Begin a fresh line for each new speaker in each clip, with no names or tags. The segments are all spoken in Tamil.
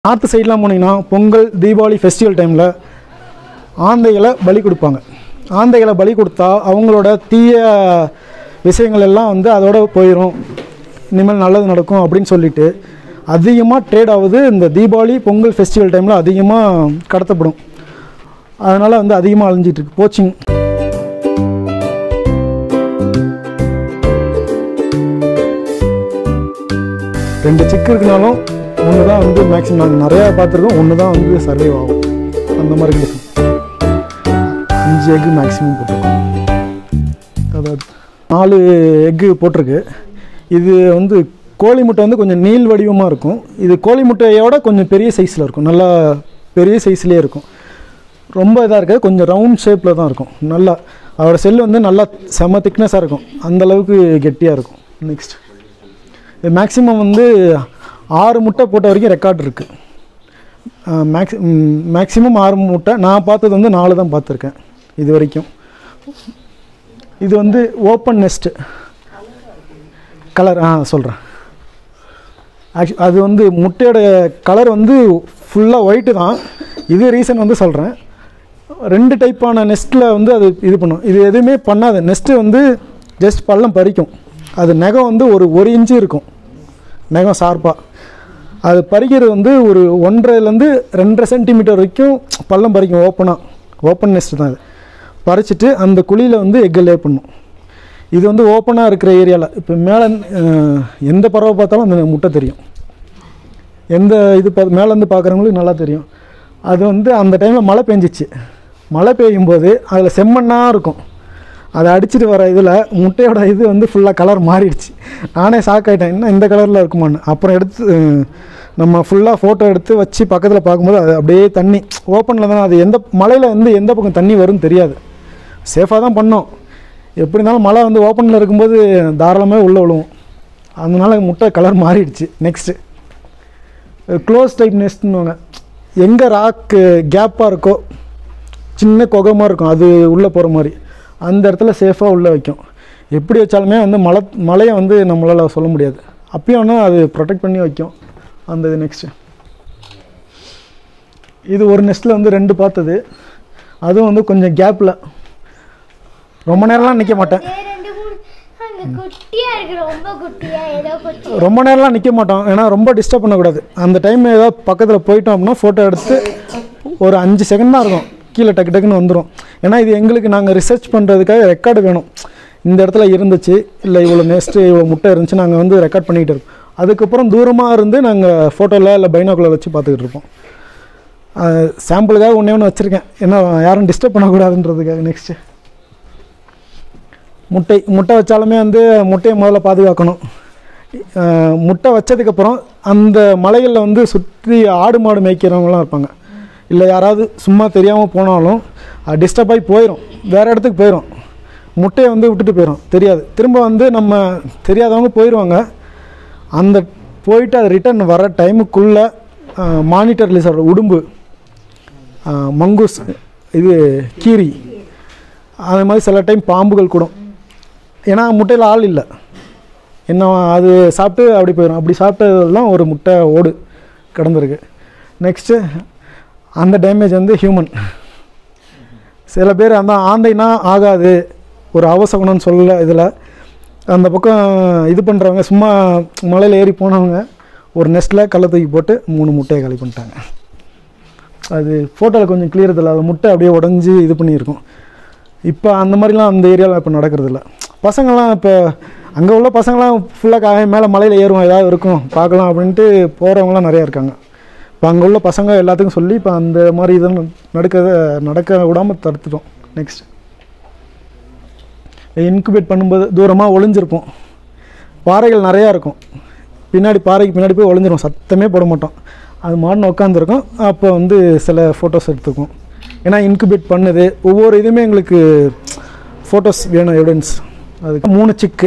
நார்த்து சைட்லாம் போனீங்கன்னா பொங்கல் தீபாவளி ஃபெஸ்டிவல் டைமில் ஆந்தைகளை பலி கொடுப்பாங்க ஆந்தைகளை பலி கொடுத்தா அவங்களோட தீய விஷயங்கள் எல்லாம் வந்து அதோட போயிடும் இனிமேல் நல்லது நடக்கும் அப்படின்னு சொல்லிட்டு அதிகமாக ட்ரேட் ஆகுது இந்த தீபாவளி பொங்கல் ஃபெஸ்டிவல் டைமில் அதிகமாக கடத்தப்படும் அதனால் வந்து அதிகமாக அழிஞ்சிட்டு இருக்கு போச்சிங் ரெண்டு சிக்கு இருக்குனாலும் ஒன்று தான் வந்து மேக்ஸிமம் நாங்கள் நிறையா பார்த்துருக்கோம் ஒன்று தான் வந்து சர்வைவ் ஆகும் அந்த மாதிரி கண்டிஷன் அஞ்சு எக்கு மேக்ஸிமம் போட்டிருக்கோம் அதாவது நாலு எக்கு போட்டிருக்கு இது வந்து கோழி முட்டை வந்து கொஞ்சம் நீள் வடிவமாக இருக்கும் இது கோழி முட்டையோட கொஞ்சம் பெரிய சைஸில் இருக்கும் நல்லா பெரிய சைஸ்லேயே இருக்கும் ரொம்ப இதாக இருக்காது கொஞ்சம் ரவுண்ட் ஷேப்பில் தான் இருக்கும் நல்லா அதோட செல் வந்து நல்லா செம திக்னஸாக இருக்கும் அந்த அளவுக்கு கெட்டியாக இருக்கும் நெக்ஸ்ட் இது மேக்ஸிமம் வந்து ஆறு முட்டை போட்ட வரைக்கும் ரெக்கார்ட் இருக்குது மேக்ஸி மேக்ஸிமம் ஆறு முட்டை நான் பார்த்தது வந்து நாலு தான் பார்த்துருக்கேன் இது வரைக்கும் இது வந்து ஓப்பன் நெஸ்ட்டு கலர் ஆ சொல்கிறேன் ஆக்சு அது வந்து முட்டையோட கலர் வந்து ஃபுல்லாக ஒயிட்டு தான் இது ரீசன் வந்து சொல்கிறேன் ரெண்டு டைப்பான நெஸ்ட்டில் வந்து அது இது பண்ணும் இது எதுவுமே பண்ணாது நெஸ்ட்டு வந்து ஜஸ்ட் பள்ளம் பறிக்கும் அது நகம் வந்து ஒரு ஒரு இன்ச்சு இருக்கும் நகம் ஷார்ப்பாக அது பறிக்கிறது வந்து ஒரு ஒன்றரைலேருந்து ரெண்டரை சென்டிமீட்டர் வரைக்கும் பள்ளம் பறிக்கும் ஓப்பனாக ஓப்பன் நெஸ்ட் தான் இது பறிச்சிட்டு அந்த குழியில் வந்து எக்கை லே பண்ணும் இது வந்து ஓப்பனாக இருக்கிற ஏரியாவில் இப்போ மேலே அஹ், எந்த பறவை பார்த்தாலும் அந்த முட்டை தெரியும் எந்த இது பா- மேலேருந்து பார்க்குறவங்களுக்கு நல்லா தெரியும் அது வந்து அந்த டைமில் மழை பெஞ்சிச்சு மழை பெய்யும் போது அதில் செம்மண்ணாக இருக்கும் அதை அடிச்சிட்டு வர இதில் முட்டையோட இது வந்து ஃபுல்லாக கலர் மாறிடுச்சு நானே ஷாக் ஆகிட்டேன் என்ன இந்த கலரில் இருக்குமான்னு அப்புறம் எடுத்து அஹ், நம்ம ஃபுல்லாக ஃபோட்டோ எடுத்து வச்சு பக்கத்தில் பார்க்கும்போது அது அப்படியே தண்ணி ஓப்பனில் தானே அது எந்த மலையில் வந்து எந்த பக்கம் தண்ணி வரும்னு தெரியாது சேஃபாக தான் பண்ணோம் எப்படி இருந்தாலும் மழை வந்து ஓப்பனில் இருக்கும்போது தாராளமாக உள்ளே விழுவும் அதனால முட்டை கலர் மாறிடுச்சு நெக்ஸ்ட்டு க்ளோஸ் டைப் நெஸ்ட்னுவாங்க எங்கே ராக்கு கேப்பாக இருக்கோ சின்ன குகமாக இருக்கும் அது உள்ளே போகிற மாதிரி அந்த இடத்துல சேஃபாக உள்ளே வைக்கும் எப்படி வச்சாலுமே வந்து மழை மழையை வந்து நம்மளால் சொல்ல முடியாது அப்பயும் ஆனால் அது ப்ரொடெக்ட் பண்ணி வைக்கும் அந்த இது நெக்ஸ்ட்டு இது ஒரு நெஸ்ட்டில் வந்து ரெண்டு பார்த்தது அதுவும் வந்து கொஞ்சம் கேப்பில் ரொம்ப நேரம்லாம் நிற்க மாட்டேன்
அதே ரெண்டு மூணு அங்க குட்டியா இருக்கு ரொம்ப குட்டியா ஏதோ குட்டி
ரொம்ப நேரம்லாம் நிற்க மாட்டோம் ஏன்னா ரொம்ப டிஸ்டர்ப் பண்ணக்கூடாது அந்த டைம் ஏதாவது பக்கத்தில் போயிட்டோம் அப்படின்னா ஃபோட்டோ எடுத்து ஒரு அஞ்சு செகண்ட் தான் இருக்கும் கீழே டக்கு டக்குன்னு வந்துடும் ஏன்னா இது எங்களுக்கு நாங்கள் ரிசர்ச் பண்ணுறதுக்காக ரெக்கார்டு வேணும் இந்த இடத்துல இருந்துச்சு இல்லை இவ்வளோ நெக்ஸ்ட்டு இவ்வளோ முட்டை இருந்துச்சு நாங்கள் வந்து ரெக்கார்ட் பண்ணிகிட்டு இருப்போம் அதுக்கப்புறம் தூரமாக இருந்து நாங்கள் ஃபோட்டோவில் இல்லை பைனாக்குலர் வச்சு பார்த்துக்கிட்டு இருப்போம் சாம்பிளுக்காக ஒன்றே ஒன்று வச்சுருக்கேன் ஏன்னா யாரும் டிஸ்டர்ப் பண்ணக்கூடாதுன்றதுக்காக நெக்ஸ்ட்டு முட்டை முட்டை வச்சாலுமே வந்து முட்டையை முதல்ல பாதுகாக்கணும் அஹ் முட்டை வச்சதுக்கப்புறம் அந்த மலைகளில் வந்து சுற்றி ஆடு மாடு மேய்க்கிறவங்களாம் இருப்பாங்க இல்லை யாராவது சும்மா தெரியாமல் போனாலும் டிஸ்டர்ப் ஆகி போயிடும் வேறு இடத்துக்கு போயிடும் முட்டையை வந்து விட்டுட்டு போயிடும் தெரியாது திரும்ப வந்து நம்ம தெரியாதவங்க போயிடுவாங்க அந்த போயிட்டு அது ரிட்டர்ன் வர டைமுக்குள்ளே மானிட்டர் லிசர்ட் உடும்பு அஹ் மங்கூஸ் இது கீரி அது மாதிரி சில டைம் பாம்புகள் கூடும் ஏன்னா முட்டையில் ஆள் இல்லை என்ன அது சாப்பிட்டு அப்படி போயிடும் அப்படி சாப்பிட்டதெல்லாம் ஒரு முட்டை ஓடு கிடந்திருக்கு நெக்ஸ்ட்டு அந்த டேமேஜ் வந்து ஹியூமன் சில பேர் அந்த ஆந்தைனா ஆகாது ஒரு அவசகுணம்னு சொல்ல இதில் அந்த பக்கம் இது பண்ணுறவங்க சும்மா மலையில் ஏறி போனவங்க ஒரு நெஸ்ட்டில் கல்லை தூக்கி போட்டு மூணு முட்டையை காலி பண்ணிட்டாங்க அது ஃபோட்டோவில் கொஞ்சம் கிளியர் இல்லை அது முட்டை அப்படியே உடஞ்சி இது பண்ணியிருக்கும் இப்போ அந்த மாதிரிலாம் அந்த ஏரியாவில் இப்போ நடக்கிறதில்ல பசங்கள்லாம் இப்போ அங்கே உள்ள பசங்களாம் ஃபுல்லாக மேலே மலையில் ஏறுவோம் ஏதாவது இருக்கும் பார்க்கலாம் அப்படின்ட்டு போகிறவங்களாம் நிறையா இருக்காங்க இப்போ அங்கே உள்ள பசங்க எல்லாத்துக்கும் சொல்லி இப்போ அந்த மாதிரி இதெல்லாம் நடக்க நடக்க விடாமல் தடுத்துட்டோம் நெக்ஸ்ட் இன்குபேட் பண்ணும்போது தூரமாக ஒளிஞ்சிருப்போம் பாறைகள் நிறையா இருக்கும் பின்னாடி பாறைக்கு பின்னாடி போய் ஒளிஞ்சிரும் சத்தமே போட மாட்டோம் அது மாடின உட்காந்துருக்கும் அப்போ வந்து சில ஃபோட்டோஸ் எடுத்துக்கும் ஏன்னா இன்குபேட் பண்ணுது ஒவ்வொரு இதுவுமே எங்களுக்கு ஃபோட்டோஸ் வேணும் எவிடன்ஸ் அதுக்கு மூணு சிக்கு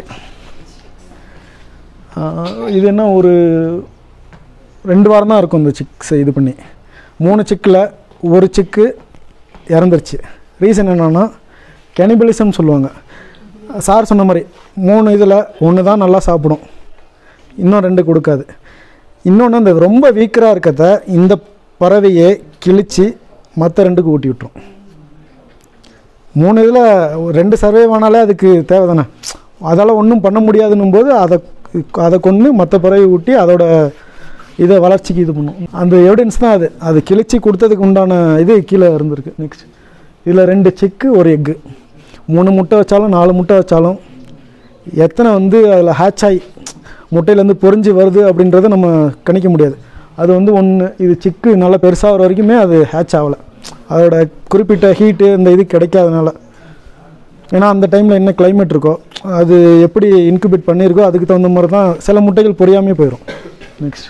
ஆஹ் இது என்ன ஒரு ரெண்டு வாரம் தான் இருக்கும் இந்த சிக்ஸ் இது பண்ணி மூணு சிக்கில் ஒரு சிக்கு இறந்துருச்சு ரீசன் என்னன்னா கெனிபலிசம் சொல்லுவாங்க சார் சொன்ன மாதிரி மூணு இதில் ஒன்று தான் நல்லா சாப்பிடும் இன்னும் ரெண்டு கொடுக்காது இன்னொன்று அந்த ரொம்ப வீக்கராக இருக்கிறத இந்த பறவையை கிழிச்சு மற்ற ரெண்டுக்கு ஊட்டி விட்டுரும் மூணு இதில் ரெண்டு சர்வே ஆனாலே அதுக்கு தேவை தானே அதால் ஒன்றும் பண்ண முடியாதுன்னும் போது அதை அதை கொண்டு மற்ற பறவை ஊட்டி அதோட இதை வளர்ச்சிக்கு இது பண்ணும் அந்த எவிடன்ஸ் தான் அது அது கிழிச்சு கொடுத்ததுக்கு உண்டான இது கீழே இருந்திருக்கு நெக்ஸ்ட் இதில் ரெண்டு சிக்கு ஒரு எக்கு மூணு முட்டை வச்சாலும் நாலு முட்டை வச்சாலும் எத்தனை வந்து அதில் ஹேட்ச் ஆகி முட்டையிலேருந்து பொறிஞ்சு வருது அப்படின்றத நம்ம கணிக்க முடியாது அது வந்து ஒன்று இது சிக்கு நல்லா பெருசாகிற வரைக்குமே அது ஹேட்ச் ஆகலை அதோட குறிப்பிட்ட ஹீட்டு இந்த இது கிடைக்காதனால ஏன்னா அந்த டைமில் என்ன climate இருக்கோ அது எப்படி இன்குபேட் பண்ணியிருக்கோ அதுக்கு தகுந்த மாதிரி தான் சில முட்டைகள் பொரியாமே போயிடும் நெக்ஸ்ட்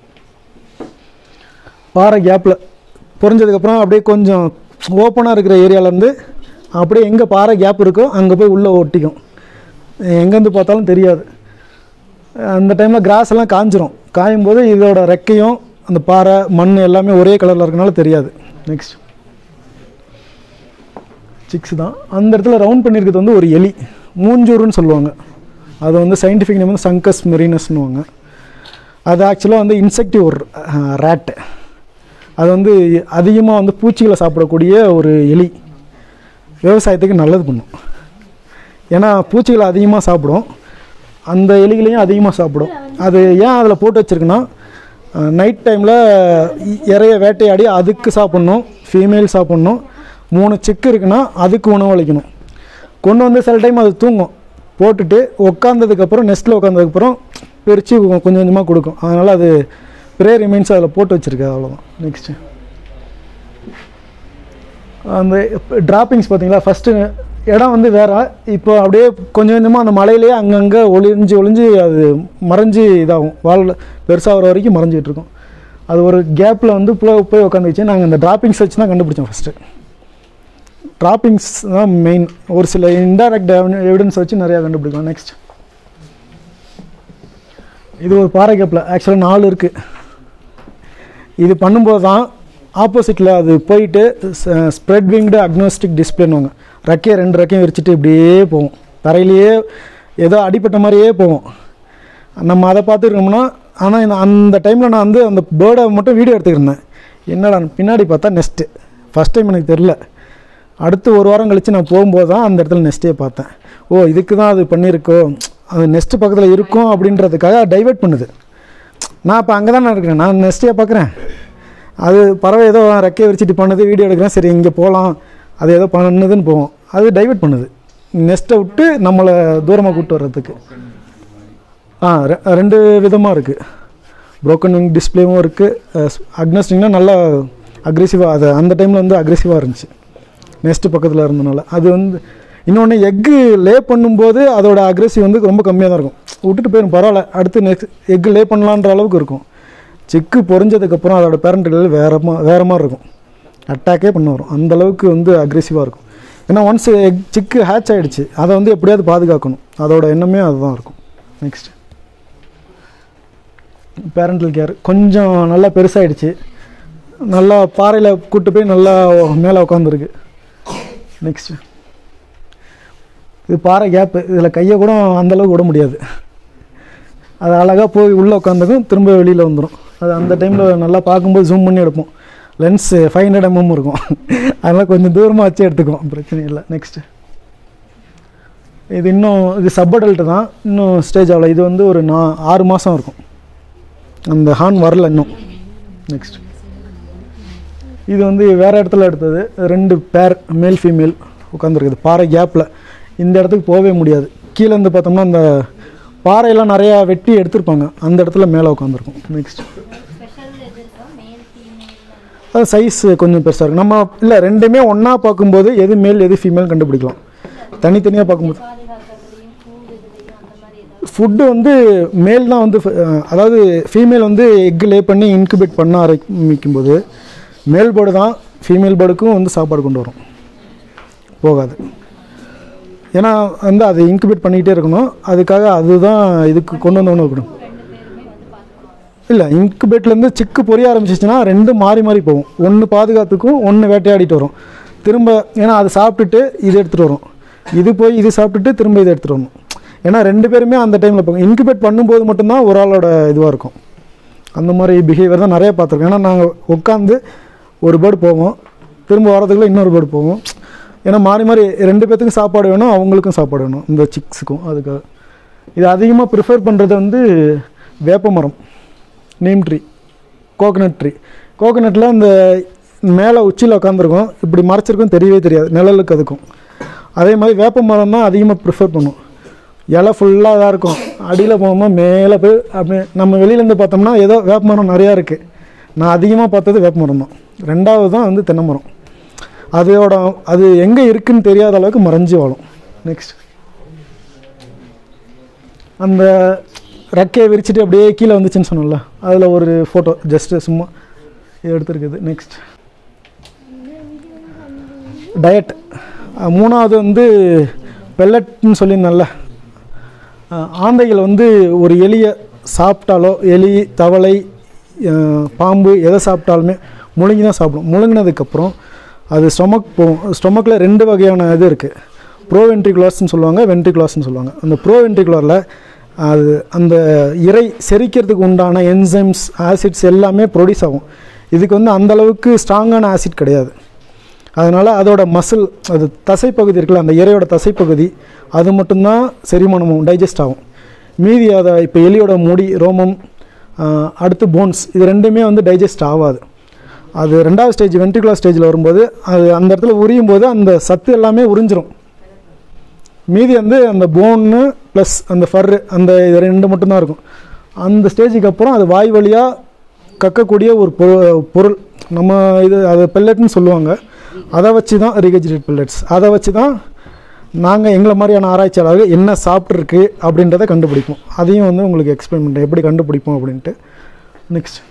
பாறை கேப்பில் பொரிஞ்சதுக்கப்புறம் அப்படியே கொஞ்சம் ஓப்பனாக இருக்கிற ஏரியாவிலேருந்து அப்படியே எங்கே பாறை கேப் இருக்கோ அங்கே போய் உள்ளே ஒட்டிக்கும் எங்கேருந்து பார்த்தாலும் தெரியாது அந்த டைமில் கிராஸ் எல்லாம் காஞ்சிரும் காயும் போது இதோட ரெக்கையும் அந்த பாறை மண் எல்லாமே ஒரே கலரில் இருக்கனால தெரியாது நெக்ஸ்ட் சிக்ஸ் தான் அந்த இடத்துல ரவுண்ட் பண்ணியிருக்கிறது வந்து ஒரு எலி மூஞ்சூருன்னு சொல்லுவாங்க அது வந்து சயின்டிஃபிக் நேம் வந்து சங்கஸ் மெரினஸ்னுவாங்க அது ஆக்சுவலாக வந்து இன்செக்டிவ் ஒரு ரேட்டு அது வந்து அதிகமாக வந்து பூச்சிகளை சாப்பிடக்கூடிய ஒரு எலி விவசாயத்துக்கு நல்லது பண்ணும் ஏன்னா பூச்சிகளை அதிகமாக சாப்பிடும் அந்த எலிகளையும் அதிகமாக சாப்பிடும் அது ஏன் அதில் போட்டு வச்சிருக்குன்னா நைட் டைமில் இறைய வேட்டையாடி அதுக்கு சாப்பிட்ணும் ஃபீமேல் சாப்பிட்ணும் மூணு சிக்கு இருக்குன்னா அதுக்கு உணவளிக்கணும் கொண்டு வந்து சில டைம் அது தூங்கும் போட்டுட்டு உட்காந்ததுக்கப்புறம் நெஸ்ட்டில் உட்காந்ததுக்கப்புறம் பிரித்து கொஞ்சம் கொஞ்சமாக கொடுக்கும் அதனால் அது ப்ரே ரிமைன்ஸ் அதில் போட்டு வச்சுருக்கு அவ்வளோதான் நெக்ஸ்ட்டு அந்த டிராப்பிங்ஸ் பார்த்தீங்களா ஃபஸ்ட்டு இடம் வந்து வேற இப்போ அப்படியே கொஞ்சம் கொஞ்சமாக அந்த மலையிலேயே அங்கங்கே ஒளிஞ்சு ஒளிஞ்சு அது மறைஞ்சு இதாகும் வால் பெருசாகிற வரைக்கும் மறைஞ்சிட்டு இருக்கும் அது ஒரு கேப்பில் வந்து போய் போய் உட்காந்துச்சு நாங்கள் அந்த டிராப்பிங்ஸ் வச்சு தான் கண்டுபிடிச்சோம் ஃபஸ்ட்டு டிராப்பிங்ஸ் தான் மெயின் ஒரு சில இன்டைரக்ட் எவிடன்ஸ் வச்சு நிறையா கண்டுபிடிக்கலாம் நெக்ஸ்ட் இது ஒரு பாறை கேப்பில் ஆக்சுவலாக நாலு இருக்குது இது பண்ணும்போது தான் ஆப்போசிட்டில் அது போயிட்டு ஸ்ப்ரெட் விங்டு அக்னோஸ்டிக் டிஸ்பிளேன்னுவாங்க ரெக்கையை ரெண்டு ரெக்கையும் விரிச்சிட்டு இப்படியே போகும் தரையிலேயே ஏதோ அடிப்பட்ட மாதிரியே போகும் நம்ம அதை பார்த்துருக்கோம்னா ஆனால் இந்த அந்த டைமில் நான் வந்து அந்த பேர்டை மட்டும் வீடியோ எடுத்துக்கிருந்தேன் என்னடா பின்னாடி பார்த்தா நெஸ்ட்டு ஃபஸ்ட் டைம் எனக்கு தெரில அடுத்து ஒரு வாரம் கழித்து நான் போகும்போது தான் அந்த இடத்துல நெஸ்ட்டே பார்த்தேன் ஓ இதுக்கு தான் அது பண்ணியிருக்கோ அது நெஸ்ட்டு பக்கத்தில் இருக்கும் அப்படின்றதுக்காக டைவர்ட் பண்ணுது நான் இப்போ அங்கே தான் இருக்கிறேன் நான் நெஸ்ட்டே பார்க்குறேன் அது பறவை ஏதோ ரெக்கையை விரிச்சிட்டு பண்ணுது வீடியோ எடுக்கிறேன் சரி இங்கே போகலாம் அது ஏதோ பண்ணுதுன்னு போவோம் அது டைவர்ட் பண்ணுது நெஸ்ட்டை விட்டு நம்மளை தூரமாக கூப்பிட்டு வர்றதுக்கு ஆ ரெ- ரெண்டு விதமாக இருக்குது broken wing டிஸ்பிளேவும் இருக்குது அக்னஸ்டிங்னா நல்லா அக்ரெசிவாக அது அந்த டைமில் வந்து அக்ரெசிவாக இருந்துச்சு நெஸ்ட்டு பக்கத்தில் இருந்தனால அது வந்து இன்னொன்று எக்கு லே பண்ணும்போது அதோட அக்ரெசிவ் வந்து ரொம்ப கம்மியாக தான் இருக்கும் விட்டுட்டு போயிடும் பரவாயில்ல அடுத்து நெக்ஸ்ட் எக்கு லே பண்ணலான்ற அளவுக்கு இருக்கும் சிக்கு பொரிஞ்சதுக்கப்புறம் அதோட பேரண்ட்டுகள் வேற மா வேற மாதிரி இருக்கும் அட்டாக்கே பண்ண வரும் அந்த அளவுக்கு வந்து அக்ரெசிவாக இருக்கும் ஏன்னா ஒன்ஸ் எக் சிக்கு ஹேட்ச் ஆகிடுச்சு அதை வந்து எப்படியாவது பாதுகாக்கணும் அதோட எண்ணமே அதுதான் இருக்கும் நெக்ஸ்ட் பேரண்டல் கேர் கொஞ்சம் நல்லா பெருசாகிடுச்சு நல்லா பாறையில் கூட்டு போய் நல்லா மேலே உட்காந்துருக்கு நெக்ஸ்ட் இது பாறை கேப்பு இதில் கையை கூட அந்த அளவுக்கு விட முடியாது அது அழகாக போய் உள்ளே உட்காந்துக்கும் திரும்ப வெளியில் வந்துடும் அது அந்த டைமில் நல்லா பார்க்கும்போது ஜூம் பண்ணி எடுப்போம் லென்ஸ் ஃபைவ் ஹண்ட்ரட் எம்எம் இருக்கும் அதனால் கொஞ்சம் தூரமாக வச்சு எடுத்துக்கும் பிரச்சனை இல்லை நெக்ஸ்ட்டு இது இன்னும் இது சப் அடல்ட்டு தான் இன்னும் ஸ்டேஜ் ஆகல இது வந்து ஒரு நா ஆறு மாதம் இருக்கும் அந்த ஹார்ன் வரல இன்னும் நெக்ஸ்ட் இது வந்து வேறு இடத்துல எடுத்தது ரெண்டு பேர் மேல் ஃபீமேல் உட்காந்துருக்குது பாறை கேப்பில் இந்த இடத்துக்கு போகவே முடியாது கீழே இருந்து பார்த்தோம்னா அந்த பாறையெல்லாம் நிறையா வெட்டி எடுத்திருப்பாங்க அந்த இடத்துல மேலே உட்காந்துருக்கும் நெக்ஸ்ட் அது சைஸ் கொஞ்சம் பெருசாக இருக்கும் நம்ம இல்லை ரெண்டுமே ஒன்றா பார்க்கும்போது எது மேல் எது ஃபீமேல் கண்டுபிடிக்கலாம் தனித்தனியாக பார்க்கும்போது ஃபுட்டு வந்து மேல் தான் வந்து அஹ், அதாவது ஃபீமேல் வந்து எக் லே பண்ணி இன்குபேட் பண்ண ஆரம்பிக்கும்போது மேல் பேர்டு தான் ஃபீமேல் பேர்டுக்கும் வந்து சாப்பாடு கொண்டு வரும் போகாது ஏன்னா வந்து அதை இன்குபேட் பண்ணிக்கிட்டே இருக்கணும் அதுக்காக அதுதான் இதுக்கு கொண்டு வந்து ஒன்று இருக்கணும் இல்லை இன்குபேட்லேருந்து சிக்கு பொரிய ஆரம்பிச்சிச்சுன்னா ரெண்டும் மாறி மாறி போகும் ஒன்று பாதுகாத்துக்கும் ஒன்று வேட்டையாடிட்டு வரும் திரும்ப ஏன்னா அது சாப்பிட்டுட்டு இது எடுத்துகிட்டு வரும் இது போய் இது சாப்பிட்டுட்டு திரும்ப இதை எடுத்துகிட்டு வரணும் ஏன்னா ரெண்டு பேருமே அந்த டைமில் போகும் இன்குபேட் பண்ணும்போது மட்டும்தான் ஒரு ஆளோட இதுவாக இருக்கும் அந்த மாதிரி பிஹேவியர் தான் நிறைய பார்த்துருக்கோம் ஏன்னா நாங்கள் உட்காந்து ஒரு பேர்டு போவோம் திரும்ப வரதுக்குள்ள இன்னொரு பேர்டு போவோம் ஏன்னா மாறி மாறி ரெண்டு பேர்த்துக்கும் சாப்பாடு வேணும் அவங்களுக்கும் சாப்பாடு வேணும் இந்த சிக்ஸுக்கும் அதுக்காக இது அதிகமாக ப்ரிஃபர் பண்ணுறது வந்து வேப்ப மரம் நீம் ட்ரீ கோகனட் ட்ரீ கோகனட்டில் இந்த மேலே உச்சியில் உட்காந்துருக்கும் இப்படி மறைச்சிருக்கும் தெரியவே தெரியாது நிழலுக்கு அதுக்கும் அதே மாதிரி வேப்ப மரம் தான் அதிகமாக ப்ரிஃபர் பண்ணும் இலை ஃபுல்லாக இதாக இருக்கும் அடியில் போகும்போது மேலே போய் அப்படியே நம்ம வெளியிலேருந்து பார்த்தோம்னா ஏதோ வேப்ப மரம் நிறையா இருக்குது நான் அதிகமாக பார்த்தது வேப்ப மரம் தான் ரெண்டாவது தான் வந்து தென்னை மரம் அதோட அது எங்கே இருக்குன்னு தெரியாத அளவுக்கு மறைஞ்சு வாழும் நெக்ஸ்ட் அந்த ரெக்கையை விரிச்சிட்டு அப்படியே கீழே வந்துச்சுன்னு சொன்னோம்ல அதில் ஒரு ஃபோட்டோ ஜஸ்ட்டு சும்மா இது எடுத்துருக்குது நெக்ஸ்ட் டயட் மூணாவது வந்து பெல்லட்னு சொல்லியிருந்தேன்ல அஹ், ஆந்தைகள் வந்து ஒரு எலியை சாப்பிட்டாலோ எலி தவளை அஹ், பாம்பு எதை சாப்பிட்டாலுமே முழுங்கி தான் சாப்பிடும் முழுங்கினதுக்கப்புறம் அது ஸ்டொமக் போகும் ஸ்டொமக்கில் ரெண்டு வகையான இது இருக்குது ப்ரோ வென்ட்ரிகுலர்ஸ்னு சொல்லுவாங்க வென்ட்ரிகுலர்ஸ்னு சொல்லுவாங்க அந்த ப்ரோ வென்ட்ரிகுலரில் அது அந்த இறை செரிக்கிறதுக்கு உண்டான என்சைம்ஸ் ஆசிட்ஸ் எல்லாமே ப்ரொடியூஸ் ஆகும் இதுக்கு வந்து அந்த அளவுக்கு ஸ்ட்ராங்கான ஆசிட் கிடையாது அதனால் அதோட மசில் அது தசைப்பகுதி இருக்குல்ல அந்த இறையோட தசைப்பகுதி அது மட்டும்தான் செரிமானமும் டைஜஸ்ட் ஆகும் மீதி அதை இப்போ எலியோட முடி ரோமம் ஆஹ், அடுத்து போன்ஸ் இது ரெண்டுமே வந்து டைஜஸ்ட் ஆகாது அது ரெண்டாவது ஸ்டேஜ் வென்ட்ரிகுலர் ஸ்டேஜில் வரும்போது அது அந்த இடத்துல உரியும் போது அந்த சத்து எல்லாமே உறிஞ்சிரும் மீதி வந்து அந்த போன்னு ப்ளஸ் அந்த ஃபர்ரு அந்த இது ரெண்டு மட்டும்தான் இருக்கும் அந்த ஸ்டேஜுக்கு அப்புறம் அது வாய் வழியாக கக்கக்கூடிய ஒரு பொரு- பொருள் நம்ம இது அது பெல்லட்னு சொல்லுவாங்க அதை வச்சு தான் ரிகஜிரேட் பெல்லட்ஸ் அதை வச்சு தான் நாங்கள் எங்களை மாதிரியான ஆராய்ச்சியாளர்கள் என்ன சாப்பிட்ருக்கு அப்படின்றத கண்டுபிடிப்போம் அதையும் வந்து உங்களுக்கு எக்ஸ்பிளைன் பண்ணுறேன் எப்படி கண்டுபிடிப்போம் அப்படின்ட்டு நெக்ஸ்ட்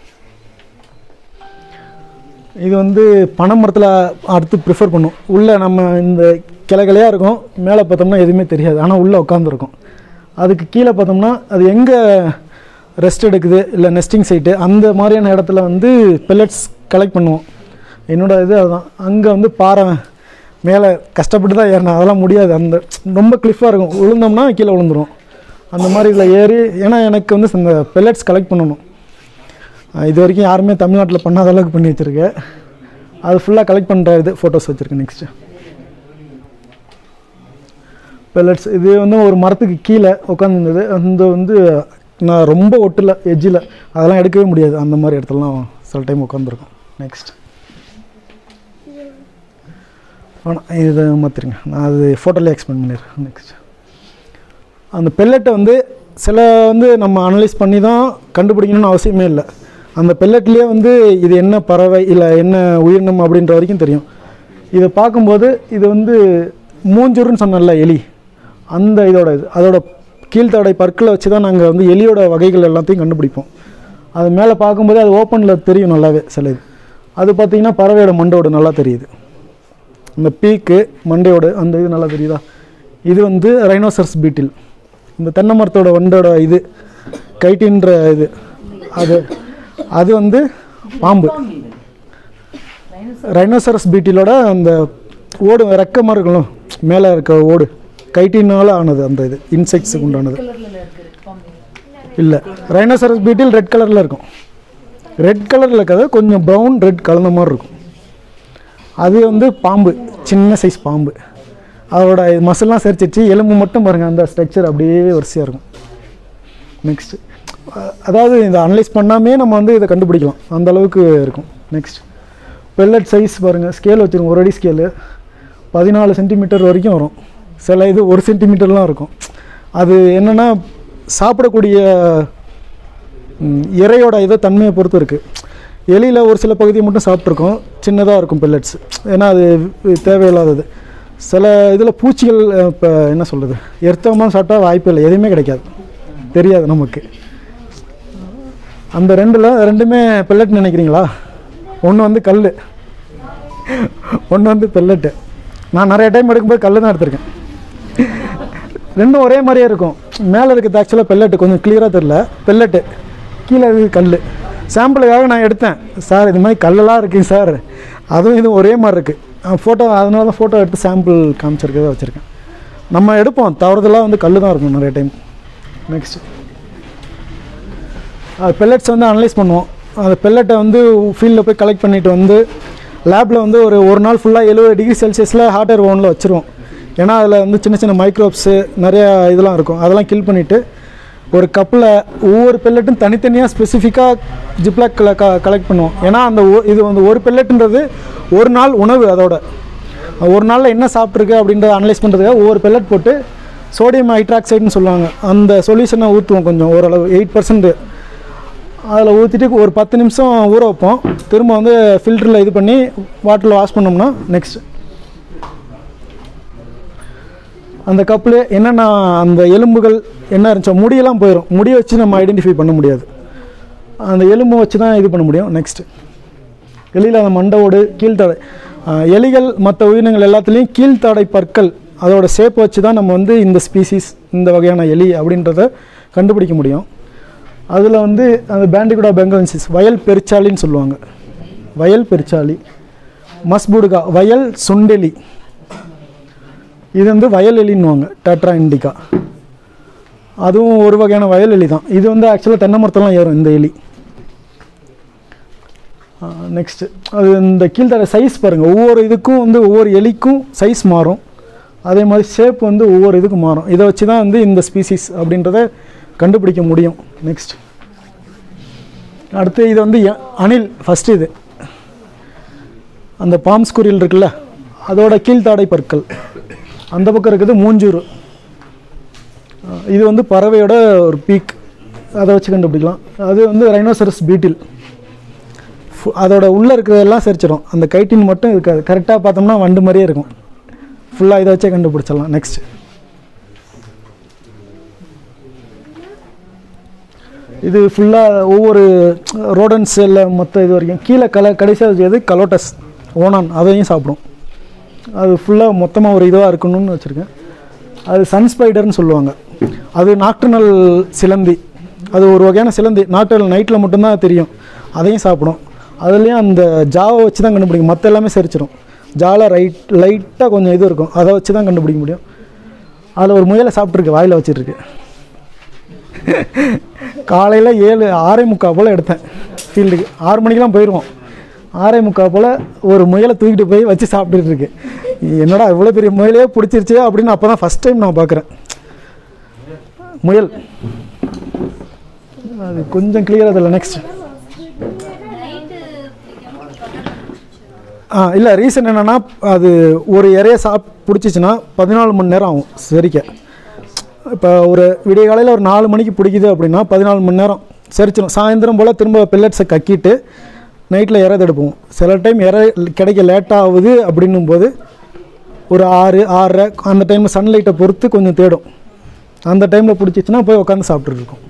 இது வந்து பனைமரத்தில் அடுத்து ப்ரிஃபர் பண்ணும் உள்ளே நம்ம இந்த கிளைகளையாக இருக்கும் மேலே பார்த்தோம்னா எதுவுமே தெரியாது ஆனால் உள்ளே உட்காந்துருக்கும் அதுக்கு கீழே பார்த்தோம்னா அது எங்கே ரெஸ்ட் எடுக்குது இல்லை நெஸ்டிங் சைட்டு அந்த மாதிரியான இடத்துல வந்து பெல்லட்ஸ் கலெக்ட் பண்ணுவோம் என்னோட இது அதுதான் அங்கே வந்து பாறை மேலே கஷ்டப்பட்டு தான் ஏறினேன் அதெல்லாம் முடியாது அந்த ரொம்ப கிளிஃபாக இருக்கும் விழுந்தோம்னா கீழே விழுந்துரும் அந்த மாதிரி இதில் ஏறி ஏன்னா எனக்கு வந்து இந்த பெல்லட்ஸ் கலெக்ட் பண்ணணும் அஹ் இது வரைக்கும் யாருமே தமிழ்நாட்டில் பண்ணாத அளவுக்கு பண்ணி வச்சுருக்கேன் அது ஃபுல்லாக கலெக்ட் பண்ணுற இது ஃபோட்டோஸ் வச்சுருக்கேன் நெக்ஸ்ட்டு பெல்லட்ஸ் இது வந்து ஒரு மரத்துக்கு கீழே உட்காந்துருந்தது அந்த வந்து நான் ரொம்ப ஒட்டல எஜ்ஜில் அதெல்லாம் எடுக்கவே முடியாது அந்த மாதிரி இடத்துலலாம் சில டைம் உட்காந்துருக்கும் நெக்ஸ்ட் வேணாம் இதை மாற்றிருங்க நான் அது ஃபோட்டோலேயே எக்ஸ்பிளைன் பண்ணிடுறேன் நெக்ஸ்ட் அந்த பெல்லட்டை வந்து சில வந்து நம்ம அனலைஸ் பண்ணி தான் கண்டுபிடிக்கணும்னு அவசியமே இல்லை அந்த பெல்லட்லேயே வந்து இது என்ன பறவை இல்லை என்ன உயிரினம் அப்படின்ற வரைக்கும் தெரியும் இதை பார்க்கும்போது இது வந்து மூஞ்சூருன்னு சொன்னல எலி அந்த இதோட இது அதோட கீழ்த்தடை பற்களை வச்சு தான் நாங்கள் வந்து எலியோட வகைகள் எல்லாத்தையும் கண்டுபிடிப்போம் அது மேலே பார்க்கும்போது அது ஓப்பனில் தெரியும் நல்லாவே சில இது அது பார்த்தீங்கன்னா பறவையோட மண்டோட நல்லா தெரியுது இந்த பீக்கு மண்டையோட அந்த இது நல்லா தெரியுதா இது வந்து ரைனோசர்ஸ் பீட்டில் இந்த தென்னை மரத்தோட வண்டோட இது கைட்டின்ற இது அது அது வந்து பாம்பு ரைனோசரஸ் பீட்டிலோட அந்த ஓடு ரெக்க மாதிரி இருக்கும்ல மேலே இருக்க ஓடு கைட்டினால் ஆனது அந்த இது இன்செக்ட்ஸுக்கு உண்டானது இல்லை ரைனோசரஸ் பீட்டில் ரெட் கலரில் இருக்கும் ரெட் கலரில் இருக்கிறது கொஞ்சம் ப்ரௌன் ரெட் கலந்த மாதிரி இருக்கும் அது வந்து பாம்பு சின்ன சைஸ் பாம்பு அதோட மசில்லாம் சரிச்சிச்சு எலும்பு மட்டும் பாருங்கள் அந்த ஸ்ட்ரக்சர் அப்படியே வரிசையாக இருக்கும் நெக்ஸ்ட் அதாவது இதை அனலைஸ் பண்ணாமே நம்ம வந்து இதை கண்டுபிடிக்கலாம் அந்த அளவுக்கு இருக்கும் நெக்ஸ்ட் பெல்லட் சைஸ் பாருங்கள் ஸ்கேல் வச்சுருக்கோம் ஒரு அடி ஸ்கேலு பதினாலு சென்டிமீட்டர் வரைக்கும் வரும் சில இது ஒரு சென்டிமீட்டர்லாம் இருக்கும் அது என்னென்னா சாப்பிடக்கூடிய ம், இறையோட இதை தன்மையை பொறுத்து இருக்குது எலியில் ஒரு சில பகுதியை மட்டும் சாப்பிட்ருக்கோம் சின்னதாக இருக்கும் பெல்லட்ஸ் ஏன்னா அது வி- தேவையில்லாதது சில இதில் பூச்சிகள் இப்போ என்ன சொல்கிறது எர்த்தமாக சாப்பிட்டா வாய்ப்பு இல்லை எதுவுமே கிடைக்காது தெரியாது நமக்கு அந்த ரெண்டில் ரெண்டுமே பெல்லட் நினைக்கிறீங்களா ஒன்று வந்து கல் ஒன்று வந்து பெல்லட்டு நான் நிறைய டைம் எடுக்கும்போது கல் தான் எடுத்திருக்கேன் ரெண்டும் ஒரே மாதிரியே இருக்கும் மேலே இருக்கிறது ஆக்சுவலாக பெல்லட்டு கொஞ்சம் கிளியராக தெரில பெல்லட்டு கீழே இருக்குது கல் சாம்பிளுக்காக நான் எடுத்தேன் சார் இது மாதிரி கல்லெல்லாம் இருக்குங்க சார் அதுவும் இதுவும் ஒரே மாதிரி இருக்குது ஃபோட்டோ அதனால தான் ஃபோட்டோ எடுத்து சாம்பிள் காமிச்சிருக்கதை வச்சுருக்கேன் நம்ம எடுப்போம் தவறுதலாக வந்து கல் தான் இருக்கும் நிறைய டைம் நெக்ஸ்ட் பெல்லட்ஸ் வந்து அனலைஸ் பண்ணுவோம் அந்த பெல்லட்டை வந்து ஃபீல்டில் போய் கலெக்ட் பண்ணிட்டு வந்து லேபில் வந்து ஒரு ஒரு நாள் ஃபுல்லாக எழுபது டிகிரி செல்சியஸில் ஹாட் ஏர் ஓவனில் வச்சுருவோம் ஏன்னா அதில் வந்து சின்ன சின்ன மைக்ரோப்ஸு நிறைய இதெல்லாம் இருக்கும் அதெல்லாம் கில் பண்ணிவிட்டு ஒரு கப்பில் ஒவ்வொரு பெல்லட்டும் தனித்தனியாக ஸ்பெசிஃபிக்காக ஜிப்லாக்கில் க கலெக்ட் பண்ணுவோம் ஏன்னா அந்த ஒ- இது வந்து ஒரு பெல்லட்டுன்றது ஒரு நாள் உணவு அதோட ஒரு நாளில் என்ன சாப்பிட்ருக்கு அப்படின்றத அனலைஸ் பண்ணுறதுக்காக ஒவ்வொரு பெல்லட் போட்டு சோடியம் ஹைட்ராக்சைடுன்னு சொல்லுவாங்க அந்த சொல்யூஷனை ஊற்றுவோம் கொஞ்சம் ஓரளவு எயிட் பர்சன்ட் அதில் ஊற்றிட்டு ஒரு பத்து நிமிஷம் ஊற வைப்போம் திரும்ப வந்து ஃபில்டரில் இது பண்ணி வாட்டரில் வாஷ் பண்ணோம்னா நெக்ஸ்ட் அந்த கப்பில் என்னென்ன அந்த எலும்புகள் என்ன இருந்துச்சோ முடியெல்லாம் போயிடும் முடியை வச்சு நம்ம ஐடென்டிஃபை பண்ண முடியாது அந்த எலும்பை வச்சு தான் இது பண்ண முடியும் நெக்ஸ்ட் எலியில் அந்த மண்டவோடு கீழ்த்தடை ஆஹ் எலிகள் மற்ற உயிரினங்கள் எல்லாத்துலேயும் கீழ்த்தடை பற்கள் அதோட ஷேப் வச்சு தான் நம்ம வந்து இந்த ஸ்பீசிஸ் இந்த வகையான எலி அப்படின்றத கண்டுபிடிக்க முடியும் அதில் வந்து அந்த பேண்டிகுடா பெங்கலன்சிஸ் வயல் பெருச்சாலின்னு சொல்லுவாங்க வயல் பெருச்சாலி மஸ்புடுகா வயல் சுண்டெலி இது வந்து வயல் எலின்னுவாங்க டட்ரா இண்டிகா அதுவும் ஒரு வகையான வயல் எலி தான் இது வந்து ஆக்சுவலாக தென்னை மரத்தெல்லாம் ஏறும் இந்த எலி நெக்ஸ்ட்டு அது இந்த கீழ்த்தர சைஸ் பாருங்கள் ஒவ்வொரு இதுக்கும் வந்து ஒவ்வொரு எலிக்கும் சைஸ் மாறும் அதே மாதிரி ஷேப் வந்து ஒவ்வொரு இதுக்கும் மாறும் இதை வச்சு தான் வந்து இந்த ஸ்பீசிஸ் அப்படின்றத கண்டுபிடிக்க முடியும் நெக்ஸ்ட் அடுத்து இது வந்து எ- அணில் ஃபஸ்ட்டு இது அந்த பாம்ஸ் குரில் இருக்குல்ல அதோட கீழ்த்தாடை பற்கள் அந்த பக்கம் இருக்குது மூஞ்சூர் அஹ் இது வந்து பறவையோட ஒரு பீக் அதை வச்சு கண்டுபிடிக்கலாம் அது வந்து ரைனோசரஸ் பீட்டில் ஃபு- அதோட உள்ளே இருக்கிறதெல்லாம் சரிச்சிடும் அந்த கைட்டின் மட்டும் இருக்காது கரெக்டாக பார்த்தோம்னா வண்டு மாதிரியே இருக்கும் ஃபுல்லாக இதை வச்சே கண்டுபிடிச்சிடலாம் நெக்ஸ்ட் இது ஃபுல்லாக ஒவ்வொரு ரோடன்ஸ் இல்லை மொத்த இது வரைக்கும் கீழே கல கடைசியாக வச்சது கலோட்டஸ் ஓனான் அதையும் சாப்பிடும் அது ஃபுல்லாக மொத்தமாக ஒரு இதுவாக இருக்கணும்னு வச்சுருக்கேன் அது சன் ஸ்பைடர்னு சொல்லுவாங்க அது நாக்டர்னல் சிலந்தி அது ஒரு வகையான சிலந்தி நாக்டர்னல் நைட்டில் மட்டும்தான் தெரியும் அதையும் சாப்பிடும் அதுலேயும் அந்த ஜாவை வச்சு தான் கண்டுபிடிக்கும் மற்ற எல்லாமே செரிச்சிடும் ஜால ரைட் லைட்டாக கொஞ்சம் இது இருக்கும் அதை வச்சு தான் கண்டுபிடிக்க முடியும் அதில் ஒரு முயலை சாப்பிட்ருக்கு வாயில் வச்சிட்ருக்கு காலையில் ஏழு ஆறே முக்கால் போல் எடுத்தேன் ஃபீல்டுக்கு ஆறு மணிக்கெலாம் போயிடுவோம் ஆறே முக்கால் போல் ஒரு முயலை தூக்கிட்டு போய் வச்சு சாப்பிட்டுட்டு இருக்கு என்னடா இவ்வளோ பெரிய முயலே பிடிச்சிருச்சு அப்படின்னு அப்போ தான் ஃபஸ்ட் டைம் நான் பார்க்குறேன் முயல் அது கொஞ்சம் கிளியராக அதில் நெக்ஸ்ட் ஆ இல்லை ரீசன் என்னென்னா அது ஒரு இறைய சாப் பிடிச்சிச்சின்னா பதினாலு மணி நேரம் ஆகும் செரிக்க இப்போ ஒரு விடிய காலையில் ஒரு நாலு மணிக்கு பிடிக்குது அப்படின்னா பதினாலு மணி நேரம் செரிச்சிடும் சாயந்தரம் போல் திரும்ப பெல்லட்ஸை கக்கிட்டு நைட்டில் இறை தடுப்போம் சில டைம் இறை கிடைக்க லேட் ஆகுது அப்படின்னும் போது ஒரு ஆறு ஆறரை அந்த டைமில் சன்லைட்டை பொறுத்து கொஞ்சம் தேடும் அந்த டைமில் பிடிச்சிச்சின்னா போய் உட்காந்து சாப்பிட்டுட்டு இருக்கோம்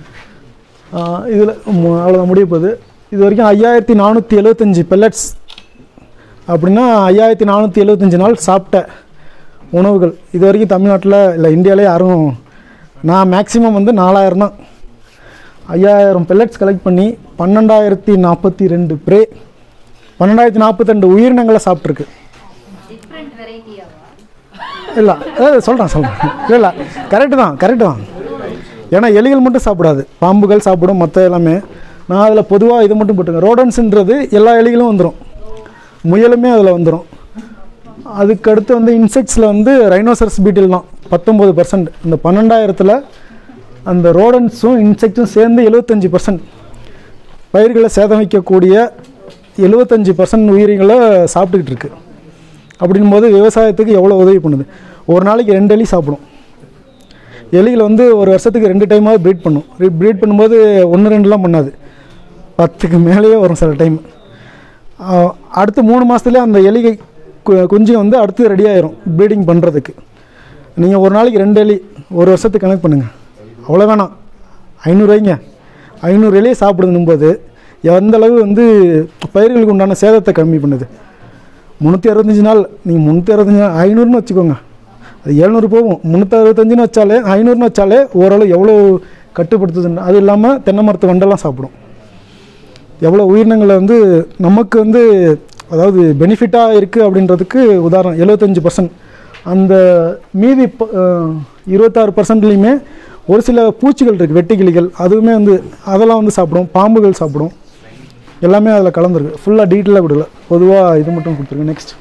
இதில் அவ்வளோதான் முடிய போகுது இது வரைக்கும் ஐயாயிரத்தி நானூற்றி எழுபத்தஞ்சி பெல்லட்ஸ் அப்படின்னா ஐயாயிரத்தி நானூற்றி எழுபத்தஞ்சி நாள் சாப்பிட்ட உணவுகள் இது வரைக்கும் தமிழ்நாட்டில் இல்லை இந்தியாவிலே யாரும் நான் மேக்ஸிமம் வந்து நாலாயிரம் தான் ஐயாயிரம் பெல்லட்ஸ் கலெக்ட் பண்ணி பன்னெண்டாயிரத்தி நாற்பத்தி ரெண்டு ப்ரே பன்னெண்டாயிரத்தி நாற்பத்தி ரெண்டு உயிரினங்களை சாப்பிட்ருக்கு
டிஃப்ரெண்ட் வெரைட்டியாவா
இல்லை சொல்கிறேன் சொல்கிறேன் இல்லை இல்லை கரெக்டு தான் கரெக்டு தான் ஏன்னா எலிகள் மட்டும் சாப்பிடாது பாம்புகள் சாப்பிடும் மற்ற எல்லாமே நான் அதில் பொதுவாக இது மட்டும் போட்டுருக்கேன் ரோடன்ஸுன்றது எல்லா எலிகளும் வந்துடும் முயலுமே அதில் வந்துடும் அதுக்கு அடுத்து வந்து இன்செக்ட்ஸில் வந்து ரைனோசரஸ் பீட்டில் தான் பத்தொம்பது பர்சன்ட் இந்த பன்னெண்டாயிரத்தில் அந்த ரோடன்ஸும் இன்செக்ட்ஸும் சேர்ந்து எழுபத்தஞ்சி பர்சன்ட் பயிர்களை சேதமிக்கக்கூடிய எழுபத்தஞ்சி பர்சன்ட் உயிரிகளை சாப்பிட்டுக்கிட்டு இருக்கு அப்படின்னும் போது விவசாயத்துக்கு எவ்வளோ உதவி பண்ணுது ஒரு நாளைக்கு ரெண்டு எலி சாப்பிடும் எலிகள் வந்து ஒரு வருஷத்துக்கு ரெண்டு டைமாவது ப்ரீட் பண்ணும் ப்ரீட் பண்ணும்போது ஒன்று ரெண்டுலாம் பண்ணாது பத்துக்கு மேலேயே வரும் சில டைம் அடுத்து மூணு மாதத்துலேயே அந்த எலிகை கு- குஞ்சு வந்து அடுத்து ரெடி ஆயிரும் ப்ரீடிங் பண்ணுறதுக்கு நீங்கள் ஒரு நாளைக்கு ரெண்டு எலி ஒரு வருஷத்துக்கு கணக்கு பண்ணுங்கள் அவ்வளோ வேணாம் ஐநூறு வைங்க ஐநூறு எலியை சாப்பிடுதுன்னும் போது எந்த அளவு வந்து பயிர்களுக்கு உண்டான சேதத்தை கம்மி பண்ணுது முந்நூற்றி அறுபத்தஞ்சு நாள் நீங்கள் முந்நூற்றி அறுபத்தஞ்சு நாள் ஐநூறுன்னு வச்சுக்கோங்க அது எழுநூறு போகும் முந்நூற்றி அறுபத்தஞ்சுன்னு வச்சாலே ஐநூறுன்னு வச்சாலே ஓரளவு எவ்வளோ கட்டுப்படுத்துதுன்னு அது இல்லாமல் தென்னை மரத்து வண்டெல்லாம் சாப்பிடும் எவ்வளோ உயிரினங்களை வந்து நமக்கு வந்து அதாவது பெனிஃபிட்டாக இருக்குது அப்படின்றதுக்கு உதாரணம் எழுபத்தஞ்சு பர்சன்ட் அந்த மீதி ப- அஹ், இருபத்தாறு பர்சன்ட்லேயுமே ஒரு சில பூச்சிகள் இருக்குது வெட்டுக்கிளிகள் அதுவுமே வந்து அதெல்லாம் வந்து சாப்பிடும் பாம்புகள் சாப்பிடும் எல்லாமே அதில் கலந்துருக்கு ஃபுல்லாக டீட்டெயிலாக கொடுக்கல பொதுவாக இது மட்டும் கொடுத்துருக்கேன் நெக்ஸ்ட்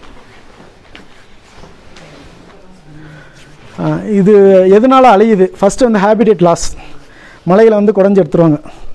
இது எதனால் அழியுது ஃபஸ்ட்டு வந்து ஹேபிடேட் லாஸ் மலைகளை வந்து குடஞ்சி எடுத்துருவாங்க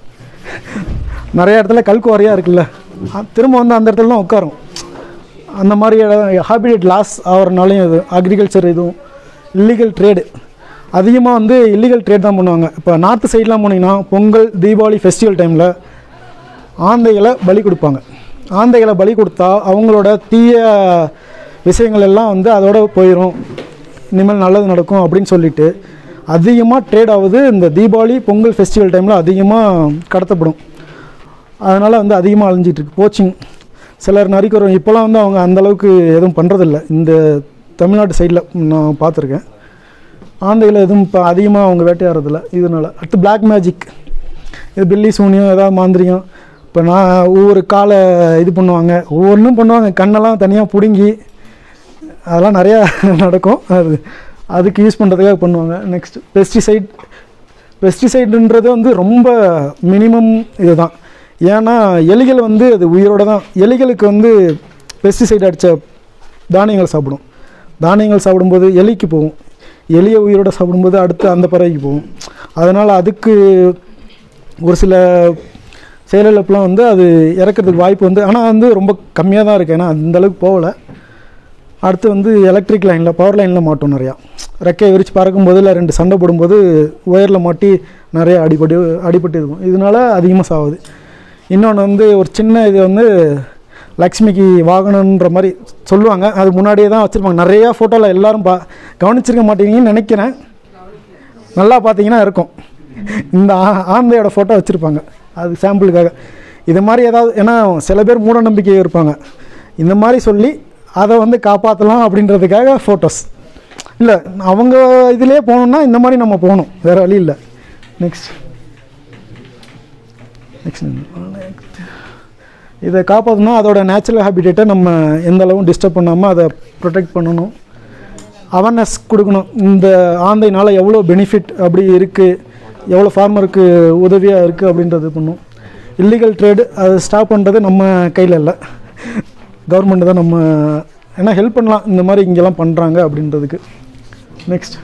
நிறைய இடத்துல கல்குவாரியாக இருக்குல்ல அ- திரும்ப வந்து அந்த இடத்துல தான் உட்காரும் அந்த மாதிரி ஹேபிடேட் லாஸ் ஆகிறனாலையும் இது அக்ரிகல்ச்சர் இதுவும் இல்லீகல் ட்ரேடு அதிகமாக வந்து இல்லீகல் ட்ரேட் தான் பண்ணுவாங்க இப்போ நார்த்து சைட்லாம் போனீங்கன்னா பொங்கல் தீபாவளி ஃபெஸ்டிவல் டைமில் ஆந்தைகளை பலி கொடுப்பாங்க ஆந்தைகளை பலி கொடுத்தா அவங்களோட தீய விஷயங்கள் எல்லாம் வந்து அதோட போயிடும் இனிமேல் நல்லது நடக்கும் அப்படின்னு சொல்லிட்டு அதிகமாக ட்ரேட் ஆகுது இந்த தீபாவளி பொங்கல் ஃபெஸ்டிவல் டைமில் அதிகமாக கடத்தப்படும் அதனால் வந்து அதிகமாக அழிஞ்சிட்டு இருக்கு போச்சிங் சிலர் நரிக்கிறோம் இப்போலாம் வந்து அவங்க அந்த அளவுக்கு எதுவும் பண்ணுறதில்ல இந்த தமிழ்நாட்டு சைடில் நான் பார்த்துருக்கேன் ஆந்தைகளை எதுவும் இப்போ அதிகமாக அவங்க வேட்டையாடுறதில்ல இதனால் அடுத்து பிளாக் மேஜிக் இது பில்லி சூனியம் ஏதாவது மாந்திரியம் இப்போ நான் ஒவ்வொரு காலை இது பண்ணுவாங்க ஒவ்வொன்றும் பண்ணுவாங்க கண்ணெல்லாம் தனியாக பிடுங்கி அதெல்லாம் நிறையா நடக்கும் அது அதுக்கு யூஸ் பண்ணுறதுக்காக பண்ணுவாங்க நெக்ஸ்ட் பெஸ்டிசைட் பெஸ்டிசைடுன்றது வந்து ரொம்ப மினிமம் இதுதான் ஏன்னா எலிகள் வந்து அது உயிரோட தான் எலிகளுக்கு வந்து பெஸ்டிசைட் அடித்த தானியங்கள் சாப்பிடும் தானியங்கள் சாப்பிடும்போது எலிக்கு போகும் எலியை உயிரோட சாப்பிடும்போது அடுத்து அந்த பறவைக்கு போகும் அதனால் அதுக்கு ஒரு சில செயலிழப்புலாம் வந்து அது இறக்கிறதுக்கு வாய்ப்பு வந்து ஆனால் வந்து ரொம்ப கம்மியாக தான் இருக்குது ஏன்னா அந்த அளவுக்கு போகலை அடுத்து வந்து எலக்ட்ரிக் லைனில் பவர் லைனில் மாட்டோம் நிறையா ரெக்கையை விரித்து பறக்கும்போது இல்லை ரெண்டு சண்டை போடும்போது ஒயரில் மாட்டி நிறைய அடிபட்டு அடிபட்டு இருக்கும் இதனால அதிகமாக சாகுது இன்னொன்று வந்து ஒரு சின்ன இது வந்து லக்ஷ்மிக்கு வாகனன்ற மாதிரி சொல்லுவாங்க அது முன்னாடியே தான் வச்சுருப்பாங்க நிறையா ஃபோட்டோவில் எல்லாரும் பா கவனிச்சிருக்க மாட்டீங்கன்னு நினைக்கிறேன் நல்லா பார்த்தீங்கன்னா இருக்கும் இந்த ஆ- ஆந்தையோட ஃபோட்டோ வச்சுருப்பாங்க அது சாம்பிளுக்காக இது மாதிரி ஏதாவது ஏன்னா சில பேர் மூட நம்பிக்கை இருப்பாங்க இந்த மாதிரி சொல்லி அதை வந்து காப்பாற்றலாம் அப்படின்றதுக்காக ஃபோட்டோஸ் இல்லை அவங்க இதிலே போகணுன்னா இந்த மாதிரி நம்ம போகணும் வேறு வழி இல்லை நெக்ஸ்ட் நெக்ஸ்ட் இதை காப்பாற்றணும்னா அதோட நேச்சுரல் ஹேபிடேட்டை நம்ம எந்த அளவும் டிஸ்டர்ப் பண்ணாமல் அதை ப்ரொடெக்ட் பண்ணணும் அவேர்னஸ் கொடுக்கணும் இந்த ஆந்தைனால எவ்வளோ பெனிஃபிட் அப்படி இருக்குது எவ்வளோ ஃபார்மருக்கு உதவியாக இருக்குது அப்படின்றது பண்ணும் இல்லீகல் ட்ரேடு அதை ஸ்டாப் பண்ணுறது நம்ம கையில் இல்லை கவர்மெண்ட் தான் நம்ம ஏன்னா ஹெல்ப் பண்ணலாம் இந்த மாதிரி இங்கெல்லாம் பண்ணுறாங்க அப்படின்றதுக்கு நெக்ஸ்ட்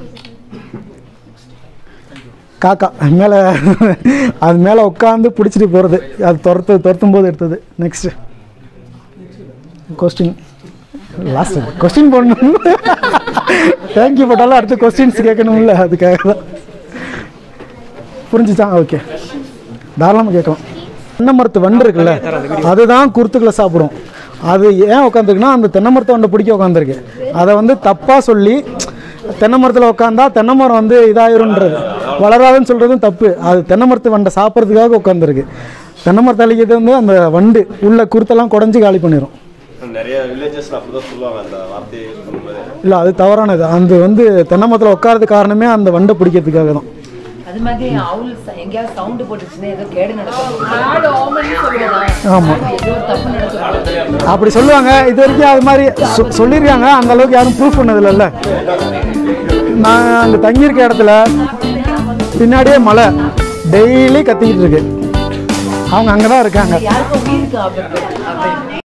காக்கா மேலே அது மேலே உட்காந்து பிடிச்சிட்டு போகிறது அது துரத்து துரத்தும் போது எடுத்தது நெக்ஸ்ட்டு கொஸ்டின் லாஸ்ட் கொஸ்டின் போடணும் தேங்க்யூ போட்டாலும் அடுத்து கொஸ்டின்ஸ் கேட்கணும்ல அதுக்காக தான் புரிஞ்சுச்சா ஓகே தாராளமாக கேட்கலாம் தென்னை மரத்து வண்டு இருக்குல்ல அதுதான் குருத்துக்களை சாப்பிடும் அது ஏன் உட்காந்துருக்குன்னா அந்த தென்னை மரத்தை வண்டை பிடிக்க உட்காந்துருக்கு அதை வந்து தப்பாக சொல்லி தென்னை மரத்தில் உட்காந்தா தென்னை மரம் வந்து இதாயிரும்ன்றது வளராதுன்னு சொல்கிறதும் தப்பு அது தென்னை மரத்து வண்டை சாப்பிட்றதுக்காக உட்காந்துருக்கு தென்னை மரத்தை அழிக்கிறது வந்து அந்த வண்டு உள்ள குருத்தெல்லாம் குடஞ்சி காலி பண்ணிடும்
நிறைய வில்லேஜஸ்ல அப்படிதான் சொல்லுவாங்க அந்த வார்த்தையை யூஸ் பண்ணும்போது
இல்லை அது தவறானது அந்த வந்து தென்னை மரத்தில் உட்காரதுக்கு காரணமே அந்த வண்டை பிடிக்கிறதுக்காக தான்
அது மாதிரி அவுல் ச- எங்கேயாவது சவுண்ட் போட்டுச்சுன்னா ஏதோ கேடு நடக்கும்
ஆமா.
ஏதோ ஒரு தப்பு நடக்கும்
அப்படி சொல்லுவாங்க இது வரைக்கும் அது மாதிரி சொ- சொல்லியிருக்காங்க அந்த அளவுக்கு யாரும் ப்ரூஃப் பண்ணதில்லைல்ல நான் அங்கே தங்கியிருக்க இடத்துல பின்னாடியே மலை டெய்லி கத்திக்கிட்டு இருக்கு அவங்க அங்கே தான் இருக்காங்க
யாருக்கும் உயிருக்கு ஆபத்து அப்படின்னு